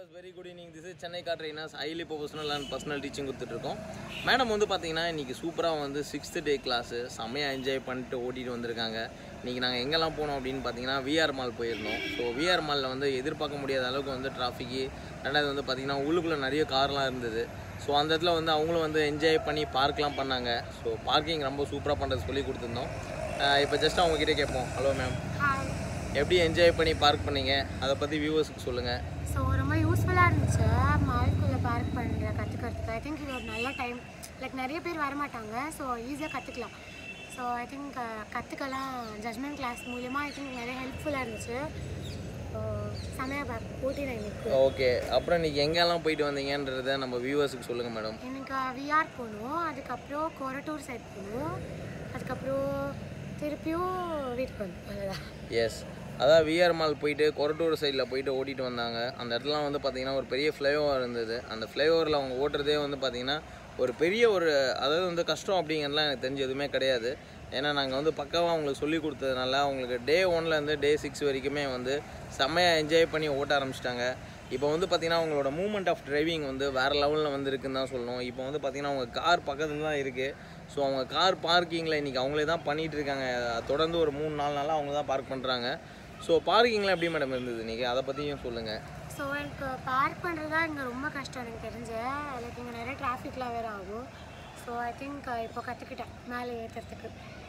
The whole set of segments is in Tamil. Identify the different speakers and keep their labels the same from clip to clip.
Speaker 1: viewers very good evening this is Chennai car trainers highly professional and personal teaching கொடுத்துட்ருக்கோம் மேடம் வந்து பார்த்தீங்கன்னா இன்றைக்கி சூப்பராக வந்து சிக்ஸ்த்து டே கிளாஸு செம்மையாக என்ஜாய் பண்ணிட்டு ஓட்டிட்டு வந்திருக்காங்க இன்றைக்கி நாங்கள் எங்கெல்லாம் போனோம் அப்படின்னு பார்த்தீங்கன்னா விஆர் மால் போயிருந்தோம் ஸோ விஆர் மாலில் வந்து எதிர்பார்க்க முடியாத அளவுக்கு வந்து டிராஃபிக்கு ரெண்டாவது வந்து பார்த்தீங்கன்னா உள்ளுக்குள்ளே நிறைய கார்லாம் இருந்தது ஸோ அந்த இடத்துல வந்து அவங்களும் வந்து என்ஜாய் பண்ணி பார்க்லாம் பண்ணாங்க ஸோ பார்க்கிங் ரொம்ப சூப்பராக பண்ணுறது சொல்லி கொடுத்துருந்தோம் இப்போ ஜஸ்ட் அவங்ககிட்ட கேட்போம் ஹலோ மேம்
Speaker 2: ஹாய்
Speaker 1: எப்படி என்ஜாய் பண்ணி பார்க் பண்ணீங்க அதை பற்றி வியூவர்ஸுக்கு சொல்லுங்கள்
Speaker 2: ஸோ ரொம்ப யூஸ்ஃபுல்லாக இருந்துச்சு மால்குள்ளே பார்க் பண்ணுற கற்றுக்கிறதுக்கு ஐ திங்க் இது ஒரு நல்ல டைம் லைக் நிறைய பேர் வரமாட்டாங்க ஸோ ஈஸியாக கற்றுக்கலாம் ஸோ ஐ திங்க் கற்றுக்கலாம் ஜட்மெண்ட் கிளாஸ் மூலியமாக ஐ திங்க் நிறைய ஹெல்ப்ஃபுல்லாக இருந்துச்சு ஸோ செமையாக பார்க்க ஓட்டினேன் இன்னைக்கு
Speaker 1: ஓகே அப்புறம் இன்னைக்கு எங்கெல்லாம் போயிட்டு வந்தீங்கன்றத நம்ம வியூவர்ஸுக்கு சொல்லுங்கள் மேடம்
Speaker 2: எனக்கு விஆர் போகணும் அதுக்கப்புறம் கொரட்டூர் சைட் போகணும் அதுக்கப்புறம் திருப்பியும் வீட்டுக்கு வந்து அவ்வளோதான்
Speaker 1: எஸ் அதான் விஆர் மால் போயிட்டு கொரட்டூர் சைடில் போயிட்டு ஓட்டிட்டு வந்தாங்க அந்த இடத்துலாம் வந்து பார்த்தீங்கன்னா ஒரு பெரிய ஃப்ளைஓவர் இருந்தது அந்த ஃப்ளைஓவரில் அவங்க ஓட்டுறதே வந்து பார்த்தீங்கன்னா ஒரு பெரிய ஒரு அதாவது வந்து கஷ்டம் அப்படிங்கிறதுலாம் எனக்கு தெரிஞ்சு எதுவுமே கிடையாது ஏன்னா நாங்கள் வந்து பக்காவாக அவங்களுக்கு சொல்லி கொடுத்ததுனால அவங்களுக்கு டே ஒன்லேருந்து டே சிக்ஸ் வரைக்குமே வந்து செம்மையாக என்ஜாய் பண்ணி ஓட்ட ஆரம்பிச்சிட்டாங்க இப்போ வந்து பார்த்தீங்கன்னா அவங்களோட மூமெண்ட் ஆஃப் டிரைவிங் வந்து வேறு லெவலில் வந்து இருக்குன்னு தான் சொல்லணும் இப்போ வந்து பார்த்தீங்கன்னா அவங்க கார் பக்கத்துல தான் இருக்குது ஸோ அவங்க கார் பார்க்கிங்கில் இன்றைக்கி அவங்களே தான் பண்ணிகிட்டு இருக்காங்க தொடர்ந்து ஒரு மூணு நாலு நாளாக அவங்க தான் பார்க் பண்ணுறாங்க ஸோ பார்க்கிங்கில் எப்படி மேடம் இருந்தது இன்றைக்கி அதை பற்றியும் சொல்லுங்கள்
Speaker 2: ஸோ எனக்கு பார்க் பண்ணுறது தான் இங்கே ரொம்ப கஷ்டம் எனக்கு தெரிஞ்சு லைக் இங்கே நிறைய டிராஃபிக்லாம் வேறு ஆகும் ஸோ ஐ திங்க் இப்போ கற்றுக்கிட்டேன் மேலே ஏற்றுறதுக்கு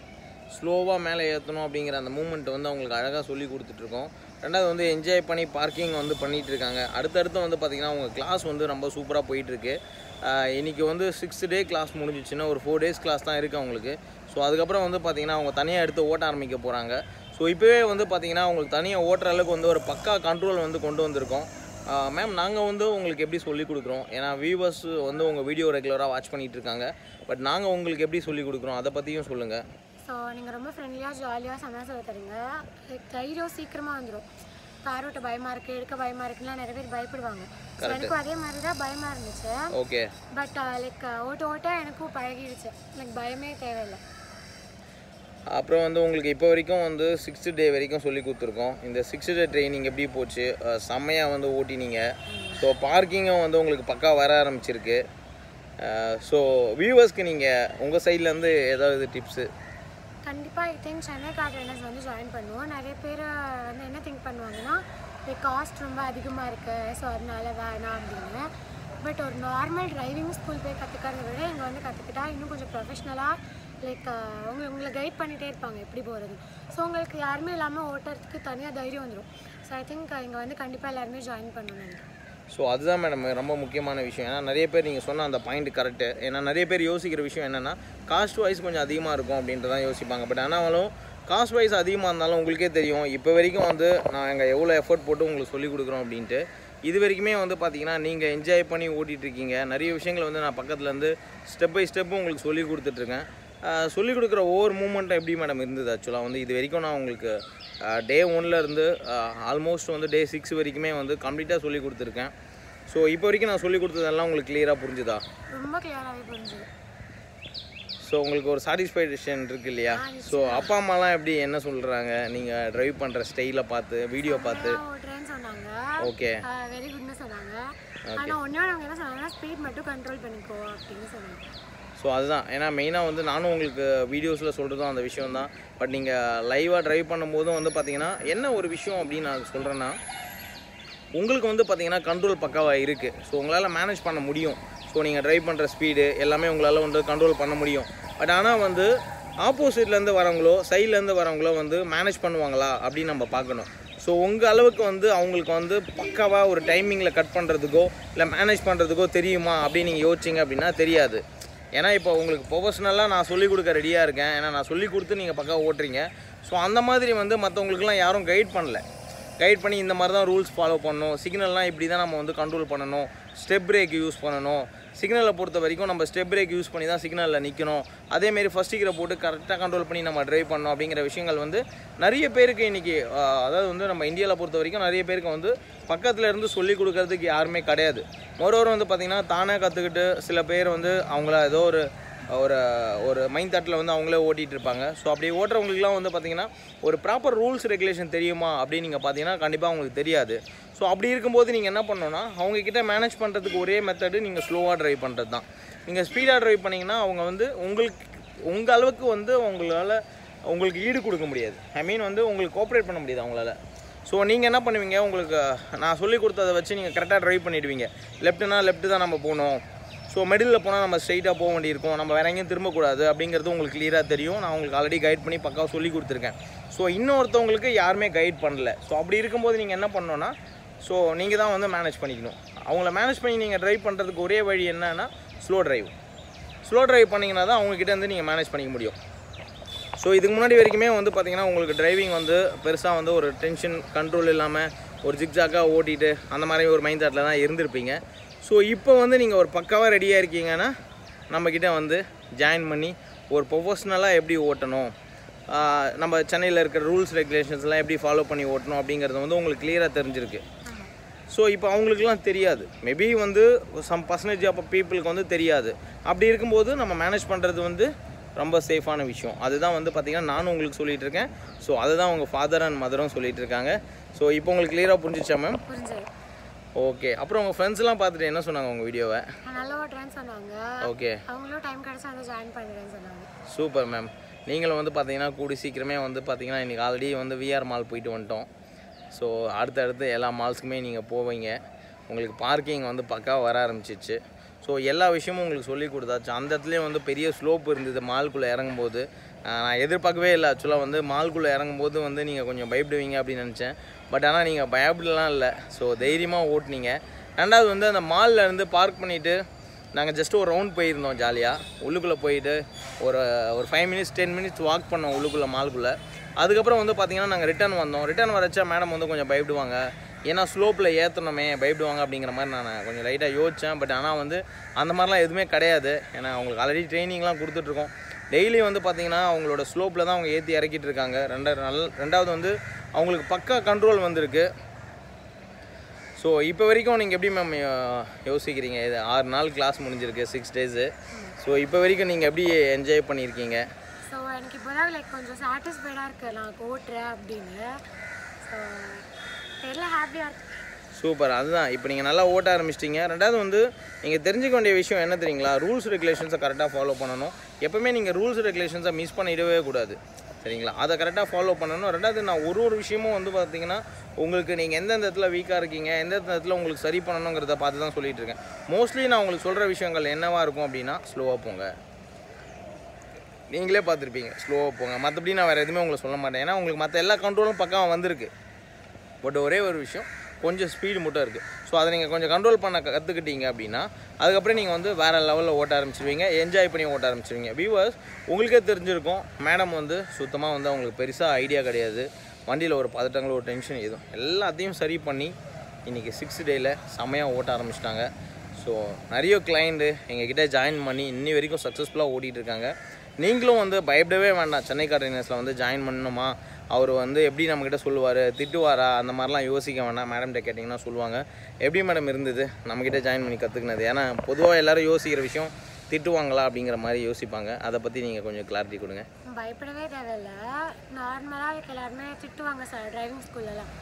Speaker 1: ஸ்லோவாக மேலே ஏற்றணும் அப்படிங்கிற அந்த மூமெண்ட் வந்து அவங்களுக்கு அழகாக சொல்லி கொடுத்துட்ருக்கோம் ரெண்டாவது வந்து என்ஜாய் பண்ணி பார்க்கிங் வந்து பண்ணிகிட்டு இருக்காங்க அடுத்தடுத்து வந்து பார்த்திங்கன்னா அவங்க கிளாஸ் வந்து ரொம்ப சூப்பராக போயிட்டுருக்கு இன்றைக்கி வந்து சிக்ஸ் டே கிளாஸ் முடிஞ்சிச்சுன்னா ஒரு ஃபோர் டேஸ் கிளாஸ் தான் இருக்குது அவங்களுக்கு ஸோ அதுக்கப்புறம் வந்து பார்த்திங்கன்னா அவங்க தனியாக எடுத்து ஓட்ட ஆரம்பிக்க போகிறாங்க ஸோ இப்போவே வந்து பார்த்திங்கன்னா அவங்களுக்கு தனியாக ஓட்டுற அளவுக்கு வந்து ஒரு பக்கா கண்ட்ரோல் வந்து கொண்டு வந்திருக்கோம் மேம் நாங்கள் வந்து உங்களுக்கு எப்படி சொல்லிக் கொடுக்குறோம் ஏன்னா வியூவர்ஸ் வந்து உங்கள் வீடியோ ரெகுலராக வாட்ச் பண்ணிகிட்டு இருக்காங்க பட் நாங்கள் உங்களுக்கு எப்படி சொல்லிக் கொடுக்குறோம் அதை பற்றியும் சொல்லுங்கள்
Speaker 2: ஸோ நீங்கள் ரொம்ப ஃப்ரெண்ட்லியாக ஜாலியாக செம்மையாக சொல்ல தரீங்க லைக் தைரியம் சீக்கிரமாக வந்துடும் கார் ஓட்ட பயமாக இருக்குது எடுக்க பயமாக இருக்குன்னா நிறைய பேர் பயப்படுவாங்க ஸோ எனக்கும் அதே மாதிரி தான் பயமாக இருந்துச்சு
Speaker 1: ஓகே
Speaker 2: பட் லைக் ஓட்ட ஓட்ட எனக்கும் பழகிடுச்சு லைக் பயமே தேவையில்லை
Speaker 1: அப்புறம் வந்து உங்களுக்கு இப்போ வரைக்கும் வந்து சிக்ஸ்த்து டே வரைக்கும் சொல்லி கொடுத்துருக்கோம் இந்த சிக்ஸ்த் டே ட்ரைனிங் எப்படி போச்சு அஹ் செம்மையாக வந்து ஓட்டினீங்க ஸோ பார்க்கிங்கும் வந்து உங்களுக்கு பக்கா வர ஆரம்பிச்சிருக்கு ஸோ வியூவர்ஸ்க்கு நீங்கள் உங்கள் சைட்லேருந்து ஏதாவது டிப்ஸு
Speaker 2: கண்டிப்பாக I think Chennai car trainers வந்து ஜாயின் பண்ணுவோம் நிறைய பேர் வந்து என்ன திங்க் பண்ணுவாங்கன்னா லைக் காஸ்ட் ரொம்ப அதிகமாக இருக்குது ஸோ அதனால வேணாம் அப்படின்னு பட் ஒரு நார்மல் டிரைவிங் ஸ்கூல் போய் கற்றுக்கிறத விட இங்கே வந்து கற்றுக்கிட்டா இன்னும் கொஞ்சம் ப்ரொஃபஷ்னலாக லைக் உங்களை உங்களை கைட் பண்ணிகிட்டே இருப்பாங்க எப்படி போகிறது ஸோ உங்களுக்கு யாருமே இல்லாமல் ஓட்டுறதுக்கு தனியாக தைரியம் வந்துடும் ஸோ ஐ திங்க் இங்கே வந்து கண்டிப்பாக எல்லாருமே ஜாயின் பண்ணணும் நினைக்கிறேன்
Speaker 1: ஸோ அதுதான் மேடம் ரொம்ப முக்கியமான விஷயம் ஏன்னா நிறைய பேர் நீங்கள் சொன்ன அந்த பாயிண்ட் கரெக்டு ஏன்னா நிறைய பேர் யோசிக்கிற விஷயம் என்னென்னா காஸ்ட் வைஸ் கொஞ்சம் அதிகமாக இருக்கும் அப்படின்றதான் யோசிப்பாங்க பட் ஆனாலும் காஸ்ட் வைஸ் அதிகமாக இருந்தாலும் உங்களுக்கே தெரியும் இப்போ வரைக்கும் வந்து நாங்கள் எவ்வளோ எஃபோர்ட் போட்டு உங்களுக்கு சொல்லிக் கொடுக்குறோம் அப்படின்ட்டு இது வரைக்குமே வந்து பார்த்தீங்கன்னா நீங்கள் என்ஜாய் பண்ணி ஓட்டிகிட்டு இருக்கீங்க நிறைய விஷயங்கள் வந்து நான் பக்கத்துலேருந்து ஸ்டெப் பை ஸ்டெப்பும் உங்களுக்கு சொல்லி கொடுத்துட்ருக்கேன் சொல்லிக் கொடுக்குற ஒவ்வொரு மூமெண்ட்டும் எப்படி மேடம் இருந்தது ஆக்சுவலாக வந்து இது வரைக்கும் நான் உங்களுக்கு டே இருந்து ஆல்மோஸ்ட் வந்து டே சிக்ஸ் வரைக்குமே வந்து கம்ப்ளீட்டாக சொல்லி கொடுத்துருக்கேன் ஸோ இப்போ வரைக்கும் நான் சொல்லி கொடுத்ததெல்லாம் உங்களுக்கு கிளியராக புரிஞ்சுதா
Speaker 2: ரொம்ப கிளியராகவே புரிஞ்சுது
Speaker 1: ஸோ உங்களுக்கு ஒரு சாட்டிஸ்ஃபேக்ஷன் இருக்கு இல்லையா ஸோ அப்பா அம்மாலாம் எப்படி என்ன சொல்கிறாங்க நீங்கள் ட்ரைவ் பண்ணுற ஸ்டைலை பார்த்து வீடியோ பார்த்து
Speaker 2: நல்லா ஓட்டுறேன்னு சொன்னாங்க
Speaker 1: ஓகே
Speaker 2: வெரி குட்னு சொன்னாங்க ஆனால் ஒன்றே அவங்க என்ன சொன்னாங்கன்னா ஸ்பீட் மட்டும் கண்ட்ரோல் பண்ணிக்கோ அப்படின்னு சொன்னாங்க
Speaker 1: ஸோ அதுதான் ஏன்னா மெயினாக வந்து நானும் உங்களுக்கு வீடியோஸில் சொல்கிறதும் அந்த விஷயம் தான் பட் நீங்கள் லைவாக ட்ரைவ் பண்ணும்போதும் வந்து பார்த்தீங்கன்னா என்ன ஒரு விஷயம் அப்படின்னு நான் சொல்கிறேன்னா உங்களுக்கு வந்து பார்த்தீங்கன்னா கண்ட்ரோல் பக்காவாக இருக்குது ஸோ உங்களால் மேனேஜ் பண்ண முடியும் ஸோ நீங்கள் ட்ரைவ் பண்ணுற ஸ்பீடு எல்லாமே உங்களால் வந்து கண்ட்ரோல் பண்ண முடியும் பட் ஆனால் வந்து ஆப்போசிட்லேருந்து வரவங்களோ சைட்லேருந்து வரவங்களோ வந்து மேனேஜ் பண்ணுவாங்களா அப்படின்னு நம்ம பார்க்கணும் ஸோ உங்கள் அளவுக்கு வந்து அவங்களுக்கு வந்து பக்காவாக ஒரு டைமிங்கில் கட் பண்ணுறதுக்கோ இல்லை மேனேஜ் பண்ணுறதுக்கோ தெரியுமா அப்படின்னு நீங்கள் யோசிச்சிங்க அப்படின்னா தெரியாது ஏன்னா இப்போ உங்களுக்கு ப்ரொஃபஷ்னலாக நான் சொல்லிக் கொடுக்க ரெடியாக இருக்கேன் ஏன்னா நான் சொல்லிக் கொடுத்து நீங்கள் பக்கம் ஓட்டுறீங்க ஸோ அந்த மாதிரி வந்து மற்றவங்களுக்குலாம் யாரும் கைட் பண்ணல கைட் பண்ணி இந்த மாதிரி தான் ரூல்ஸ் ஃபாலோ பண்ணணும் சிக்னல்லாம் இப்படி தான் நம்ம வந்து கண்ட்ரோல் பண்ணணும் ஸ்டெப் பிரேக் யூஸ் பண்ணணும் சிக்னலை பொறுத்த வரைக்கும் நம்ம ஸ்டெப் பிரேக் யூஸ் பண்ணி தான் சிக்னலில் நிற்கணும் அதேமாரி ஃபஸ்ட் கீரை போட்டு கரெக்டாக கண்ட்ரோல் பண்ணி நம்ம ட்ரைவ் பண்ணணும் அப்படிங்கிற விஷயங்கள் வந்து நிறைய பேருக்கு இன்றைக்கி அதாவது வந்து நம்ம இந்தியாவில் பொறுத்த வரைக்கும் நிறைய பேருக்கு வந்து பக்கத்தில் இருந்து சொல்லி கொடுக்கறதுக்கு யாருமே கிடையாது மொரோவர் வந்து பார்த்திங்கன்னா தானே கற்றுக்கிட்டு சில பேர் வந்து அவங்கள ஏதோ ஒரு ஒரு ஒரு மைண்ட் தாட்டில் வந்து அவங்களே ஓட்டிகிட்டு இருப்பாங்க ஸோ அப்படி ஓட்டுறவங்களுக்குலாம் வந்து பார்த்தீங்கன்னா ஒரு ப்ராப்பர் ரூல்ஸ் ரெகுலேஷன் தெரியுமா அப்படின்னு நீங்கள் பார்த்தீங்கன்னா கண்டிப்பாக அவங்களுக்கு தெரியாது ஸோ அப்படி இருக்கும்போது நீங்கள் என்ன பண்ணணும்னா அவங்கக்கிட்ட மேனேஜ் பண்ணுறதுக்கு ஒரே மெத்தடு நீங்கள் ஸ்லோவாக ட்ரைவ் பண்ணுறது தான் நீங்கள் ஸ்பீடாக ட்ரைவ் பண்ணிங்கன்னா அவங்க வந்து உங்களுக்கு உங்கள் அளவுக்கு வந்து உங்களால் உங்களுக்கு ஈடு கொடுக்க முடியாது ஐ மீன் வந்து உங்களுக்கு கோஆப்ரேட் பண்ண முடியாது அவங்களால ஸோ நீங்கள் என்ன பண்ணுவீங்க உங்களுக்கு நான் சொல்லி கொடுத்ததை வச்சு நீங்கள் கரெக்டாக ட்ரைவ் பண்ணிடுவீங்க லெஃப்ட்னா லெஃப்ட் தான் நம்ம போகணும் ஸோ மிடில் போனால் நம்ம ஸ்ட்ரைட்டாக போக வேண்டியிருக்கும் நம்ம வேற எங்கேயும் திரும்பக்கூடாது அப்படிங்கிறது உங்களுக்கு கிளியராக தெரியும் நான் உங்களுக்கு ஆல்ரெடி கைட் பண்ணி பக்காவாக சொல்லி கொடுத்துருக்கேன் ஸோ இன்னொருத்தவங்களுக்கு யாருமே கைட் பண்ணல ஸோ அப்படி இருக்கும்போது நீங்கள் என்ன பண்ணணும்னா ஸோ நீங்கள் தான் வந்து மேனேஜ் பண்ணிக்கணும் அவங்கள மேனேஜ் பண்ணி நீங்கள் ட்ரைவ் பண்ணுறதுக்கு ஒரே வழி என்னன்னா ஸ்லோ டிரைவ் ஸ்லோ டிரைவ் பண்ணிங்கன்னா தான் அவங்கக்கிட்ட இருந்து நீங்கள் மேனேஜ் பண்ணிக்க முடியும் ஸோ இதுக்கு முன்னாடி வரைக்குமே வந்து பார்த்தீங்கன்னா உங்களுக்கு டிரைவிங் வந்து பெருசாக வந்து ஒரு டென்ஷன் கண்ட்ரோல் இல்லாமல் ஒரு ஜிக்ஜாக்காக ஓட்டிட்டு அந்த மாதிரி ஒரு மைண்ட் தாட்டில் தான் இருந்திருப்பீங்க ஸோ இப்போ வந்து நீங்கள் ஒரு பக்காவாக ரெடியாக இருக்கீங்கன்னா நம்மக்கிட்ட வந்து ஜாயின் பண்ணி ஒரு ப்ரொஃபஷ்னலாக எப்படி ஓட்டணும் ஆஹ் நம்ம சென்னையில் இருக்கிற ரூல்ஸ் ரெகுலேஷன்ஸ்லாம் எப்படி ஃபாலோ பண்ணி ஓட்டணும் அப்படிங்கிறது வந்து உங்களுக்கு கிளியராக தெரிஞ்சிருக்கு ஸோ இப்போ அவங்களுக்குலாம் தெரியாது மேபி வந்து சம் பர்சன்டேஜ் ஆஃப் பீப்புளுக்கு வந்து தெரியாது அப்படி இருக்கும்போது நம்ம மேனேஜ் பண்ணுறது வந்து ரொம்ப சேஃபான விஷயம் அதுதான் வந்து பார்த்திங்கன்னா நானும் உங்களுக்கு சொல்லிட்டு இருக்கேன் ஸோ அதுதான் உங்கள் ஃபாதர் அண்ட் மதரும் சொல்லிட்டு இருக்காங்க ஸோ இப்போ உங்களுக்கு கிளியராக புரிஞ்சிச்சா மேம்
Speaker 2: புரிஞ்சது
Speaker 1: ஓகே அப்புறம் உங்கள் ஃப்ரெண்ட்ஸ்லாம் பார்த்துட்டு என்ன சொன்னாங்க உங்கள் வீடியோவை
Speaker 2: நான் நல்லா ஓட்டுறேன்னு சொன்னாங்க
Speaker 1: ஓகே
Speaker 2: அவங்களும் டைம் கிடச்சா வந்து ஜாயின் பண்ணிடுறேன்னு சொன்னாங்க
Speaker 1: சூப்பர் மேம் நீங்களும் வந்து பார்த்தீங்கன்னா கூடி சீக்கிரமே வந்து பார்த்தீங்கன்னா இன்றைக்கி ஆல்ரெடி வந்து விஆர் மால் போயிட்டு வந்துட்டோம் ஸோ அடுத்தடுத்து எல்லா மால்ஸுக்குமே நீங்கள் போவீங்க உங்களுக்கு பார்க்கிங் வந்து பக்காவாக வர ஆரம்பிச்சிச்சு ஸோ எல்லா விஷயமும் உங்களுக்கு சொல்லி கொடுத்தாச்சு அந்த இடத்துலையும் வந்து பெரிய ஸ்லோப் இருந்தது மால்குள்ளே இறங்கும்போது ஆஹ் நான் எதிர்பார்க்கவே இல்லை ஆக்சுவலாக வந்து மால்குள்ளே இறங்கும்போது வந்து நீங்கள் கொஞ்சம் பயப்படுவீங்க அப்படின்னு நினச்சேன் பட் ஆனால் நீங்கள் பயப்படலாம் இல்லை ஸோ தைரியமாக ஓட்டுனீங்க ரெண்டாவது வந்து அந்த மாலில் இருந்து பார்க் பண்ணிவிட்டு நாங்கள் ஜஸ்ட் ஒரு ரவுண்ட் போயிருந்தோம் ஜாலியாக உள்ளுக்குள்ளே போயிட்டு ஒரு ஒரு five minutes ten minutes walk பண்ணோம் உள்ளுக்குள்ளே மால்குள்ளே அதுக்கப்புறம் வந்து பார்த்தீங்கன்னா நாங்கள் ரிட்டர்ன் வந்தோம் ரிட்டர்ன் வரச்சா மேடம் வந்து கொஞ்சம் பயப்படுவாங்க ஏன்னா ஸ்லோப்பில் ஏற்றணுமே பயப்படுவாங்க அப்படிங்கிற மாதிரி நான் கொஞ்சம் லைட்டாக யோசித்தேன் பட் ஆனால் வந்து அந்த மாதிரிலாம் எதுவுமே கிடையாது ஏன்னா அவங்களுக்கு ஆல்ரெடி ட்ரைனிங்லாம் கொடுத்துட்ருக்கோம் டெய்லி வந்து பார்த்தீங்கன்னா அவங்களோட ஸ்லோப்பில் தான் அவங்க ஏற்றி இறக்கிட்டு இருக்காங்க ரெண்டாவது நல் ரெண்டாவது வந்து அவங்களுக்கு பக்கா கண்ட்ரோல் வந்திருக்கு ஸோ இப்போ வரைக்கும் நீங்கள் எப்படி மேம் யோசிக்கிறீங்க இது ஆறு நாள் கிளாஸ் முடிஞ்சிருக்கு சிக்ஸ் டேஸு ஸோ இப்போ வரைக்கும் நீங்கள் எப்படி என்ஜாய் பண்ணியிருக்கீங்க
Speaker 2: ஸோ எனக்கு இப்போ தான் லைக் கொஞ்சம் சாட்டிஸ்ஃபைடாக இருக்கு நான் ஓட்டுறேன் அப்படின்னு ஸோ தெரியல ஹாப்பியாக இருக்கு
Speaker 1: சூப்பர் அதுதான் இப்போ நீங்கள் நல்லா ஓட்ட ஆரம்பிச்சிட்டிங்க ரெண்டாவது வந்து நீங்கள் தெரிஞ்சுக்க வேண்டிய விஷயம் என்ன தெரியுங்களா ரூல்ஸ் ரெகுலேஷன்ஸை கரெக்டாக ஃபாலோ பண்ணணும் எப்போவுமே நீங்கள் ரூல்ஸ் ரெகுலேஷன்ஸை மிஸ் பண்ணிடவே கூடாது சரிங்களா அதை கரெக்டாக ஃபாலோ பண்ணணும் ரெண்டாவது நான் ஒரு ஒரு விஷயமும் வந்து பார்த்தீங்கன்னா உங்களுக்கு நீங்கள் எந்தெந்த இடத்துல வீக்காக இருக்கீங்க எந்தெந்த இடத்துல உங்களுக்கு சரி பண்ணணுங்கிறத பார்த்து தான் சொல்லிட்டு இருக்கேன் மோஸ்ட்லி நான் உங்களுக்கு சொல்கிற விஷயங்கள் என்னவா இருக்கும் அப்படின்னா ஸ்லோவாக போங்க நீங்களே பார்த்துருப்பீங்க ஸ்லோவாக போங்க மற்றபடி நான் வேறு எதுவுமே உங்களுக்கு சொல்ல மாட்டேன் ஏன்னா உங்களுக்கு மற்ற எல்லா கண்ட்ரோலும் பக்கம் வந்திருக்கு பட் ஒரே ஒரு விஷயம் கொஞ்சம் ஸ்பீடு மட்டும் இருக்குது ஸோ அதை நீங்கள் கொஞ்சம் கண்ட்ரோல் பண்ண கற்றுக்கிட்டீங்க அப்படின்னா அதுக்கப்புறம் நீங்கள் வந்து வேறு லெவலில் ஓட்ட ஆரம்பிச்சிருவீங்க என்ஜாய் பண்ணி ஓட்ட ஆரம்பிச்சிருவீங்க வியூவர்ஸ் உங்களுக்கே தெரிஞ்சிருக்கும் மேடம் வந்து சுத்தமாக வந்து அவங்களுக்கு பெருசாக ஐடியா கிடையாது வண்டியில் ஒரு பதட்டங்கள் ஒரு டென்ஷன் எதுவும் எல்லாத்தையும் சரி பண்ணி இன்றைக்கி சிக்ஸ் டேயில் செமையாக ஓட்ட ஆரம்பிச்சிட்டாங்க ஸோ நிறைய கிளைண்ட்டு எங்ககிட்ட ஜாயின் பண்ணி இன்னி வரைக்கும் சக்ஸஸ்ஃபுல்லாக ஓட்டிகிட்டு இருக்காங்க நீங்களும் வந்து பயப்படவே வேண்டாம் சென்னை கார்டினர்ஸில் வந்து ஜாயின் பண்ணணுமா அவர் வந்து எப்படி நம்மக்கிட்ட சொல்லுவார் திட்டுவாரா அந்த மாதிரிலாம் யோசிக்க வேண்டாம் மேடம்கிட்ட கேட்டிங்கன்னா சொல்லுவாங்க எப்படி மேடம் இருந்தது நம்மக்கிட்ட ஜாயின் பண்ணி கற்றுக்கினது ஏன்னா பொதுவாக எல்லாரும் யோசிக்கிற விஷயம் திட்டுவாங்களா அப்படிங்கிற மாதிரி யோசிப்பாங்க அதை பற்றி நீங்கள் கொஞ்சம் கிளாரிட்டி கொடுங்க
Speaker 2: பயப்படவே தேவையில்ல நார்மலாக லைக் எல்லாருமே திட்டுவாங்க சார் டிரைவிங் ஸ்கூல்லலாம்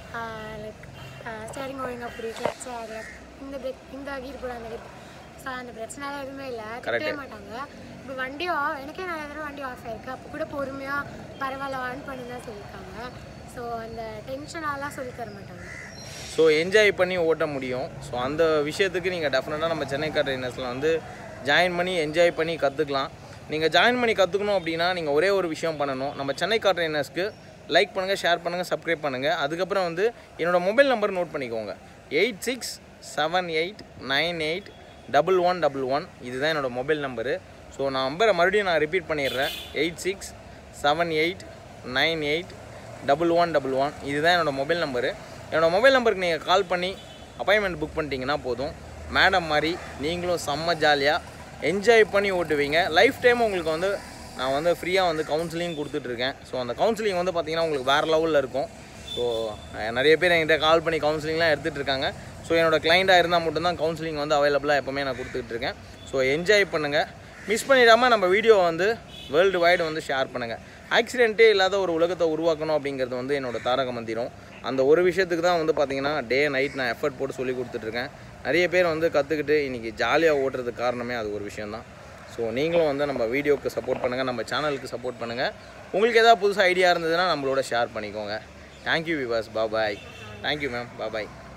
Speaker 2: லைக் ஸ்டேரிங் ஒழுங்காக அப்படி கிளச் இந்த பிரேக் இந்த கீர் போட அந்த கீர் ஸோ அந்த பிரச்சனைலாம் எதுவுமே இல்லை திட்டவே மாட்டாங்க இப்போ வண்டி ஆஃப் எனக்கே நிறைய தடவை வண்டி ஆஃப் ஆயிருக்கு அப்போ கூட பொறுமையாக பரவாயில்ல ஆன் பண்ணி தான் சொல்லியிருக்காங்க ஸோ அந்த டென்ஷனாலாம் சொல்லி தர மாட்டாங்க
Speaker 1: ஸோ என்ஜாய் பண்ணி ஓட்ட முடியும் ஸோ அந்த விஷயத்துக்கு நீங்கள் டெஃபினட்டாக நம்ம சென்னை கார் ட்ரைனர்ஸில் வந்து ஜாயின் பண்ணி என்ஜாய் பண்ணி கற்றுக்கலாம் நீங்கள் ஜாயின் பண்ணி கற்றுக்கணும் அப்படின்னா நீங்கள் ஒரே ஒரு விஷயம் பண்ணணும் நம்ம சென்னை கார் ட்ரைனர்ஸ்க்கு லைக் பண்ணுங்கள் ஷேர் பண்ணுங்கள் சப்ஸ்கிரைப் பண்ணுங்கள் அதுக்கப்புறம் வந்து என்னோடய மொபைல் நம்பர் நோட் பண்ணிக்கோங்க eight six seven eight nine eight double one double one இதுதான் என்னோடய மொபைல் நம்பரு ஸோ நான் நம்பரை மறுபடியும் நான் ரிப்பீட் பண்ணிடுறேன் eight six seven eight nine eight double one double one இதுதான் என்னோடய மொபைல் நம்பரு என்னோடய மொபைல் நம்பருக்கு நீங்கள் கால் பண்ணி அப்பாயின்மெண்ட் புக் பண்ணிட்டீங்கன்னா போதும் மேடம் மாதிரி நீங்களும் செம்ம ஜாலியாக என்ஜாய் பண்ணி ஓட்டுவீங்க லைஃப் டைம் உங்களுக்கு வந்து நான் வந்து ஃப்ரீயாக வந்து கவுன்சிலிங் கொடுத்துட்ருக்கேன் ஸோ அந்த கவுன்சிலிங் வந்து பார்த்திங்கன்னா உங்களுக்கு வேறு லெவலில் இருக்கும் ஸோ நிறைய பேர் என்கிட்ட கால் பண்ணி கவுன்சிலிங்லாம் எடுத்துகிட்டு இருக்காங்க ஸோ என்னோடய கிளைண்ட்டாக இருந்தால் மட்டும்தான் கவுன்சிலிங் வந்து அவைலபிளாக எப்போவுமே நான் கொடுத்துட்டு இருக்கேன் ஸோ என்ஜாய் பண்ணுங்கள் மிஸ் பண்ணிடாமல் நம்ம வீடியோவை வந்து வேர்ல்டு வைடு வந்து ஷேர் பண்ணுங்கள் ஆக்சிடென்ட்டே இல்லாத ஒரு உலகத்தை உருவாக்கணும் அப்படிங்கிறது வந்து என்னோட தாரக மந்திரம் அந்த ஒரு விஷயத்துக்கு தான் வந்து பார்த்தீங்கன்னா டே நைட் நான் எஃபர்ட் போட்டு சொல்லி கொடுத்துட்ருக்கேன் நிறைய பேர் வந்து கற்றுக்கிட்டு இன்றைக்கி ஜாலியாக ஓட்டுறதுக்கு காரணமே அது ஒரு விஷயந்தான் ஸோ நீங்களும் வந்து நம்ம வீடியோவுக்கு சப்போர்ட் பண்ணுங்கள் நம்ம சேனலுக்கு சப்போர்ட் பண்ணுங்கள் உங்களுக்கு எதாவது புதுசாக ஐடியா இருந்ததுன்னா நம்மளோட ஷேர் பண்ணிக்கோங்க தேங்க்யூ விவாஸ் பாபாய் தேங்க்யூ மேம் பாபாய்